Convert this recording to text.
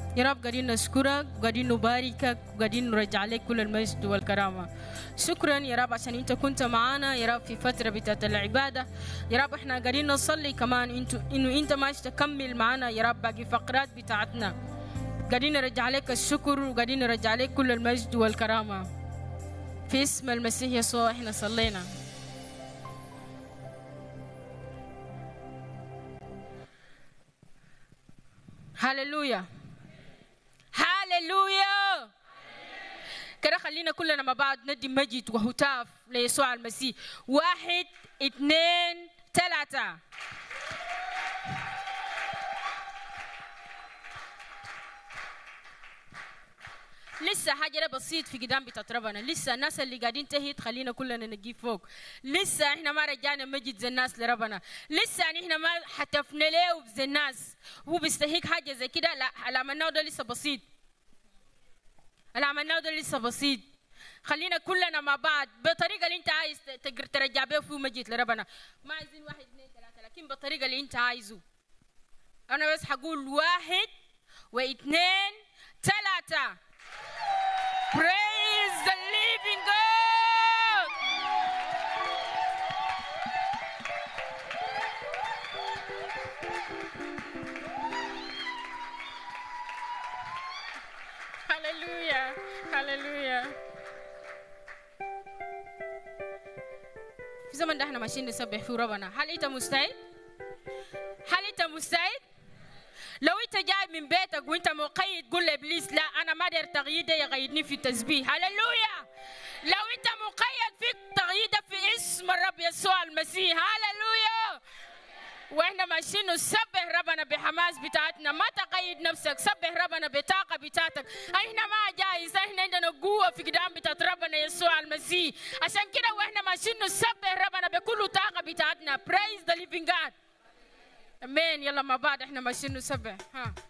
يا رب قاعدين نشكرك وقاعدين نباركك وقاعدين نرجع لك كل المجد والكرامة شكرا يا رب عشان انت كنت معانا يا رب في فترة بتاعت العبادة يا رب احنا قاعدين نصلي كمان انتو انه انت ماشي تكمل معانا يا رب باقي فقرات بتاعتنا قاعدين نرجع لك الشكر وقاعدين نرجع لك كل المجد والكرامة في اسم المسيح يسوع احنا صلينا هللويا هللويا كده خلينا كلنا مع بعض ندي مجد وهتاف ليسوع المسيح واحد اثنين ثلاثة لسه حاجة بسيط في قدام بتاعت ربنا لسه الناس اللي قاعدين تهيت خلينا كلنا نجيب فوق لسه احنا ما رجعنا مجد زي الناس لربنا لسه يعني احنا ما حتفنا له زي الناس هو بيستهيك حاجة زي كده لا اللي عملناه ده لسه بسيط اللي عملناه ده لسه بسيط خلينا كلنا مع بعض بطريقة اللي انت عايز تقدر ترجع بيها فيه مجد لربنا ما عايزين واحد اثنين ثلاثة لكن بالطريقة اللي انت عايزه انا بس حقول واحد واثنين ثلاثة Praise the living God. Hallelujah. Hallelujah. في زمن ده احنا ماشيين نسبح في ربنا هل انت مستعد؟ هل انت مستعد؟ لو انت جاي من بيتك وانت مقيد قول لابليس لا انا ما داير تغيير ده يقيدني في التسبيح هللويا لو انت مقيد فيك تغيير ده في اسم الرب يسوع المسيح هللويا واحنا ماشيين نسبح ربنا بحماس بتاعتنا ما تقيد نفسك سبح ربنا بطاقه بتاعتك احنا ما جايز احنا عندنا قوه في قدام بتاعت ربنا يسوع المسيح عشان كده واحنا ماشيين نسبح ربنا بكل طاقه بتاعتنا praise the living God امين يلا مع بعض احنا ماشيين نسبح ها